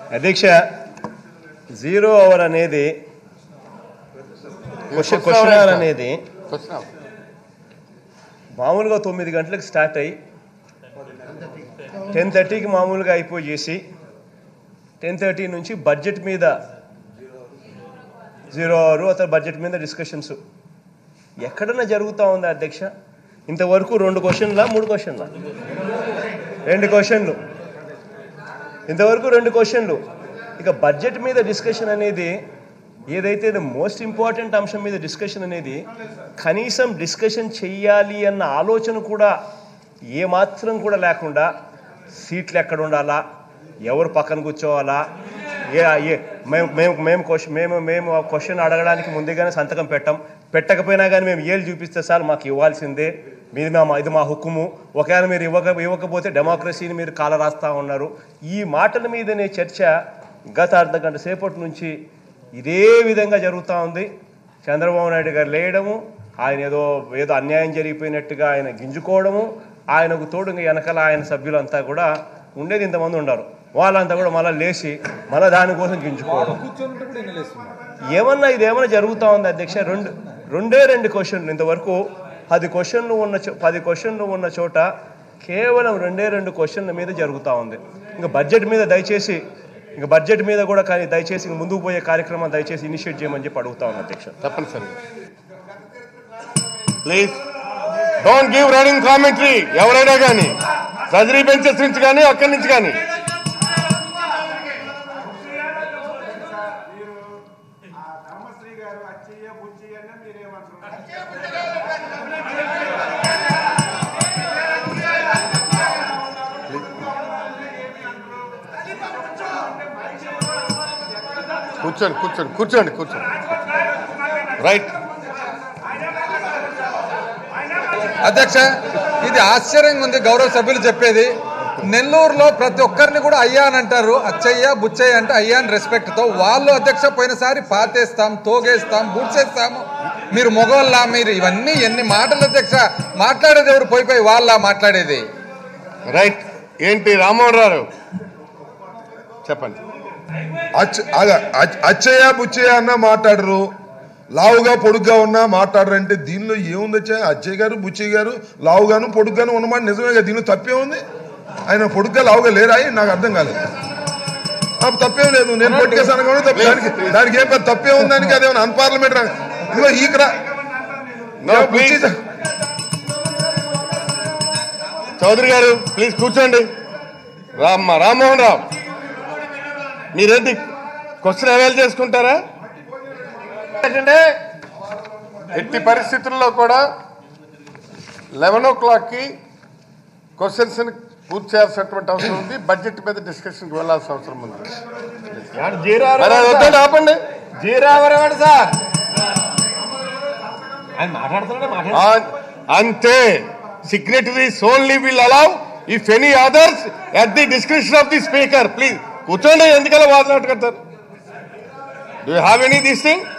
అధ్యక్ష zero hour అనేది question question hour అనేది క్వశ్చన్ మామూలుగా తొమ్మిది గంటలకు స్టార్ట్ అయ్యి టెన్ థర్టీకి మామూలుగా అయిపోయి చేసి టెన్ థర్టీ నుంచి బడ్జెట్ మీద జీరో అవర్ అతను బడ్జెట్ మీద డిస్కషన్స్ ఎక్కడన్నా జరుగుతూ ఉందా అధ్యక్ష ఇంతవరకు రెండు క్వశ్చన్లా మూడు క్వశ్చన్లా రెండు క్వశ్చన్లు ఇంతవరకు రెండు క్వశ్చన్లు ఇక బడ్జెట్ మీద డిస్కషన్ అనేది ఏదైతే మోస్ట్ ఇంపార్టెంట్ అంశం మీద డిస్కషన్ అనేది కనీసం డిస్కషన్ చెయ్యాలి అన్న ఆలోచన కూడా ఏమాత్రం కూడా లేకుండా సీట్లు ఎక్కడ ఉండాలా ఎవరు పక్కన కూర్చోవాలా ఏ ఏ మేము మేము మేము క్వశ్చన్ మేము మేము ఆ క్వశ్చన్ అడగడానికి ముందుగానే సంతకం పెట్టాం పెట్టకపోయినా కానీ మేము ఏళ్ళు చూపిస్తే సార్ మాకు ఇవ్వాల్సిందే మీది మా ఇది మా హుక్కుము ఒకవేళ మీరు ఇవ్వక ఇవ్వకపోతే డెమోక్రసీని మీరు కాల రాస్తా ఉన్నారు ఈ మాటల మీదనే చర్చ గత అర్ధ గంట సేపటి నుంచి ఇదే విధంగా జరుగుతూ ఉంది చంద్రబాబు నాయుడు గారు లేయడము ఆయన ఏదో ఏదో అన్యాయం జరిగిపోయినట్టుగా ఆయన గింజుకోవడము ఆయనకు తోడు ఇంకా వెనకాల ఆయన సభ్యులంతా కూడా ఉండేది ఇంతమంది ఉండరు వాళ్ళంతా కూడా మళ్ళీ లేచి మళ్ళీ దానికోసం గింజుకోవడం ఏమన్నా ఇది ఏమన్నా జరుగుతూ ఉంది అధ్యక్ష రెండు రెండే రెండు క్వశ్చన్లు ఇంతవరకు పది క్వశ్చన్లు ఉన్న చో పది క్వశ్చన్లు ఉన్న చోట కేవలం రెండే రెండు క్వశ్చన్ల మీద జరుగుతూ ఉంది ఇంకా బడ్జెట్ మీద దయచేసి ఇంకా బడ్జెట్ మీద కూడా కానీ దయచేసి ఇంక ముందుకు పోయే కార్యక్రమం దయచేసి ఇనిషియేట్ చేయమని చెప్పి అడుగుతా ఉన్నా అధ్యక్ష తప్పనిసరి please don't give running commentary ఎవరైనా కానీ ట్రెజరీ బెంచెస్ నుంచి కానీ అక్కడి నుంచి కానీ ధర్మశ్రీ గారు అచ్చయ్య బుచ్చయ్య అన్న మీరేమంటారు కూర్చోండి కూర్చోండి కూర్చోండి కూర్చోండి రైట్ అధ్యక్ష ఇది ఆశ్చర్యంగా ఉంది గౌరవ సభ్యులు చెప్పేది నెల్లూరులో ప్రతి ఒక్కరిని కూడా అయ్యా అని అంటారు అచ్చయ్య బుచ్చయ్య అంటే అయ్యా అని రెస్పెక్ట్ తో వాళ్ళు అధ్యక్ష పోయినసారి పాతేస్తాం తోగేస్తాం బుడ్చేస్తాము మీరు మొగోళ్ళ మీరు ఇవన్నీ ఎన్ని మాటలు అధ్యక్ష మాట్లాడేది ఎవరు పోయి పోయి వాళ్ళ మాట్లాడేది రైట్ ఏంటి రామ్మోహన్ రావు చెప్పండి అచ్చ అద- అచ్చ- అచ్చయ్య బుచ్చయ్య అన్న మాట్లాడరు లావుగా పొడుగ్గా ఉన్నా మాట్లాడరు అంటే దీనిలో ఏముంది అచ్చయ్య అచ్చయ్య గారు బుచ్చయ్య గారు లావుగాను పొడుగ్గాను ఉన్నమాట నిజమే కదా దీనిలో తప్పే ఉంది ఆయన పొడుగ్గా లావుగా లేరా ఆయన? నాకు అర్థం కాలేదు ఆ, తప్పేం లేదు నేను పొట్టుకేసాను కాబట్టి తప్పు దానికి దానికి ఏం పెద్ద తప్పే ఉంది దానికి అదేమన్నా అన్పార్లమెంటరీ ఇదిగో ఈకరా No, please. చౌదరి గారు ప్లీజ్ కూర్చోండి రామ్మ రామ్మోహన్ రావు మీరేంటి క్వశ్చన్ అవైల్ చేసుకుంటారా ఏంటంటే ఎట్టి పరిస్థితుల్లో కూడా లెవెన్ ఓ క్లాక్కి క్వశ్చన్స్ పూర్తి చేయాల్సినటువంటి అవసరం ఉంది బడ్జెట్ మీద డిస్కషన్కి వెళ్ళాల్సిన అవసరం ఉంది మరి అది వద్దండి ఆపండి సార్ ఆయన మాట్లాడుతున్నాడే మాట్లాడు An- అంతే signatories only will allow if any others at the discretion of the speaker please కూర్చోండి ఎందుకలా వాదనాటు కడతారు do have any this thing